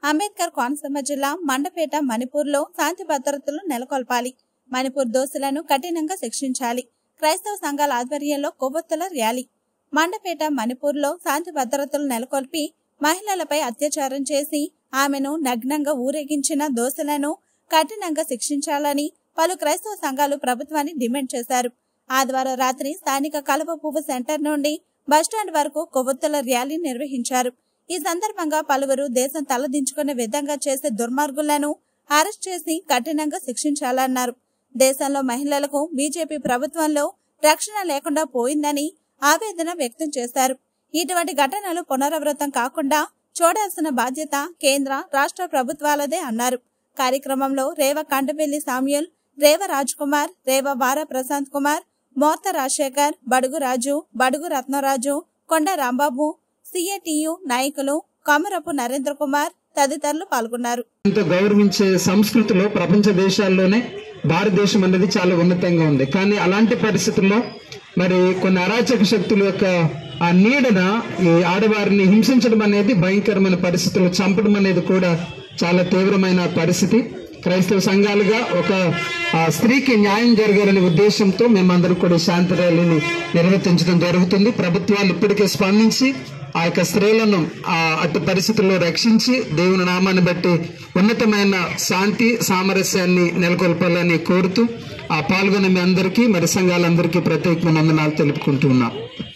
అంబేద్కర్ కోనసీమ జిల్లా మండపేట మణిపూర్లో శాంతి భద్రతలు నెలకొల్పాలి మణిపూర్ దోషులను కఠినంగా శిక్షించాలి క్రైస్తవ సంఘాల ఆధ్వర్యంలో కొవ్వొత్తుల ర్యాలీ మండపేట మణిపూర్లో శాంతి భద్రతలు నెలకొల్పి మహిళలపై అత్యాచారం చేసి ఆమెను నగ్నంగా ఊరేగించిన దోషులను కఠినంగా శిక్షించాలని పలు క్రైస్తవ సంఘాలు ప్రభుత్వాన్ని డిమాండ్ చేశారు ఆదివారం రాత్రి స్థానిక కలువ పువ్వు సెంటర్ నుండి బస్టాండ్ వరకు కొవ్వొత్తుల ర్యాలీ నిర్వహించారు ఈ సందర్భంగా పలువురు దేశం తలదించుకునే విధంగా చేసే దుర్మార్గులను అరెస్ట్ చేసి కఠినంగా శిక్షించాలన్నారు దేశంలో మహిళలకు బీజేపీ ప్రభుత్వంలో రక్షణ లేకుండా పోయిందని ఆవేదన వ్యక్తం చేశారు ఇటువంటి ఘటనలు పునరావృతం కాకుండా చూడాల్సిన బాధ్యత కేంద్ర రాష్ట్ర ప్రభుత్వాలదే అన్నారు కార్యక్రమంలో రేవ కండబెల్లి సామ్యుల్ రేవ రాజ్ కుమార్ రేవ వార ప్రశాంత్ కుమార్ మోర్త రాజశేఖర్ బడుగు రాజు బడుగు రత్నరాజు కొండ రాంబాబు సిఏటియు నాయకులు కమరపు నరేంద్ర కుమార్ తదితరులు పాల్గొన్నారు ఎంతో గౌరవించే సంస్కృతిలో ప్రపంచ దేశాల్లోనే భారతదేశం అనేది చాలా ఉన్నతంగా ఉంది కానీ అలాంటి పరిస్థితుల్లో మరి కొన్ని అరాచక శక్తుల యొక్క ఆ నీడన ఈ ఆడవారిని హింసించడం అనేది భయంకరమైన పరిస్థితుల్లో చంపడం అనేది కూడా చాలా తీవ్రమైన పరిస్థితి క్రైస్తవ సంఘాలుగా ఒక ఆ, స్త్రీకి న్యాయం జరగాలనే ఉద్దేశంతో మేమందరం కూడా ఈ శాంతి ర్యాలీని నిర్వర్తించడం జరుగుతుంది ప్రభుత్వాలు ఇప్పటికే స్పందించి ఆ యొక్క స్త్రీలను ఆ అటు పరిస్థితుల్లో రక్షించి దేవుని నామాన్ని బట్టి ఉన్నతమైన శాంతి సామరస్యాన్ని నెలకొల్పాలని కోరుతూ ఆ పాల్గొన్న మీ అందరికీ మరి సంఘాలందరికీ ప్రత్యేకమైన వందనాలు తెలుపుకుంటూ ఉన్నాం